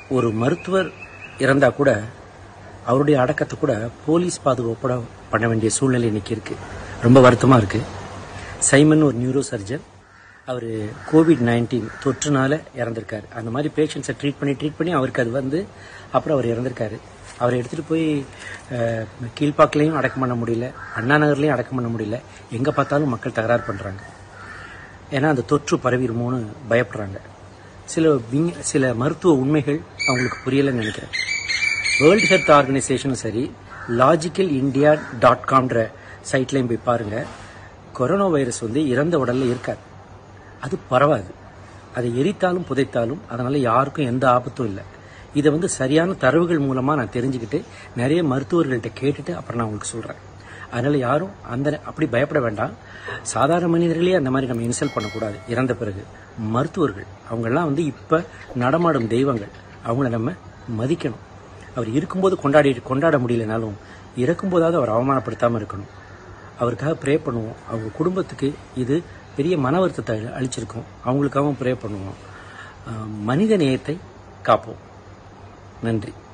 ஒரு மருத்துவர் இறந்தா கூட அவருடைய அடக்கத்தை கூட போலீஸ் பாதுகாப்போட பண்ண வேண்டிய சூழ்நிலை இன்னைக்கு இருக்கு ரொம்ப வருத்தமா இருக்கு சைமன் ஒரு நியூரோ சர்ஜன் அவர் கோவிட் நைன்டீன் தொற்றுனால இறந்திருக்காரு அந்த மாதிரி பேஷண்ட்ஸை ட்ரீட் பண்ணி ட்ரீட் பண்ணி அவருக்கு அது வந்து அப்புறம் அவர் இறந்திருக்காரு அவரை எடுத்துட்டு போய் அஹ், கீழ்ப்பாக்கிலையும் அடக்கம் பண்ண முடியல அண்ணா நகர்லையும் அடக்கம் பண்ண முடியல எங்க பார்த்தாலும் மக்கள் தகராறு பண்றாங்க ஏன்னா அந்த தொற்று பரவிடுமோன்னு பயப்படுறாங்க சில விஞ்ஞ சில மருத்துவ உண்மைகள் அவங்களுக்கு புரியலைன்னு நினைக்கிறேன் வேர்ல்டு ஹெல்த் ஆர்கனைசேஷனும் சரி லாஜிக்கல் இந்தியா டாட் காம்ன்ற சைட்லையும் போய் பாருங்க கொரோனா வைரஸ் வந்து இறந்த உடல்ல இருக்காது அது பரவாது அதை எரித்தாலும் புதைத்தாலும் அதனால யாருக்கும் எந்த ஆபத்தும் இல்லை இதை வந்து சரியான தரவுகள் மூலமா நான் தெரிஞ்சுக்கிட்டு நிறைய மருத்துவர்கள்ட்ட கேட்டுட்டு அப்புறம் நான் உங்களுக்கு சொல்றேன் அதனால யாரும் அந்த அப்படி பயப்பட வேண்டாம் சாதாரண மனிதர்களே அந்த மாதிரி நம்ம இன்சல்ட் பண்ணக்கூடாது இறந்த பிறகு மருத்துவர்கள் அவங்கெல்லாம் வந்து இப்ப நடமாடும் தெய்வங்கள் அவங்கள நம்ம மதிக்கணும் அவர் இருக்கும்போது கொண்டாடி கொண்டாட முடியலனாலும் இறக்கும்போதாவது அவர் அவமானப்படுத்தாம இருக்கணும் அவருக்காக ப்ரே பண்ணுவோம் அவங்க குடும்பத்துக்கு இது பெரிய மன வருத்தத்தை அளிச்சிருக்கும் அவங்களுக்காகவும் ப்ரே பண்ணுவோம் அஹ் மனித நேயத்தை காப்போம் நன்றி